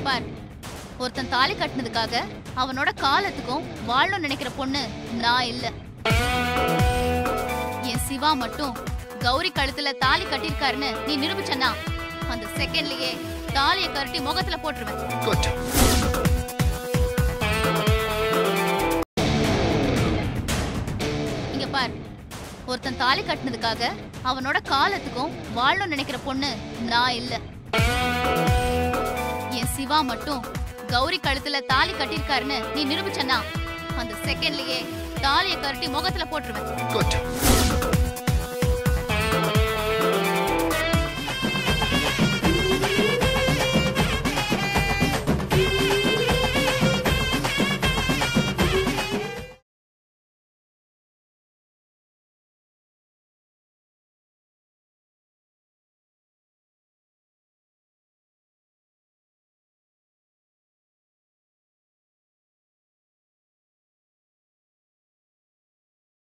பார் ஒருத்தன் தாலி கட்டினதுக்காக அவனோட காலத்துக்கும் வாழணும்னு நினைக்கிற பொண்ணு நான் இல்ல என் சிவா மட்டும் கௌரி கழுத்துல தாலி கட்டியிருக்காருன்னு நீ நிரூபிச்சனா அந்த செகண்ட்லயே தாலிய கரட்டி முகத்துல போட்டுருவேன் குட் இங்க பார் ஒருத்தன் தாலி கட்டினதுக்காக அவனோட காலத்துக்கும் வாழணும்னு நினைக்கிற பொண்ணு நான் இல்ல என் சிவா மட்டும் கௌரி கழுத்துல தாலி கட்டியிருக்காருன்னு நீ நிரூபிச்சனா அந்த செகண்ட்லயே தாலிய கரட்டி முகத்துல போட்டுருவேன் குட்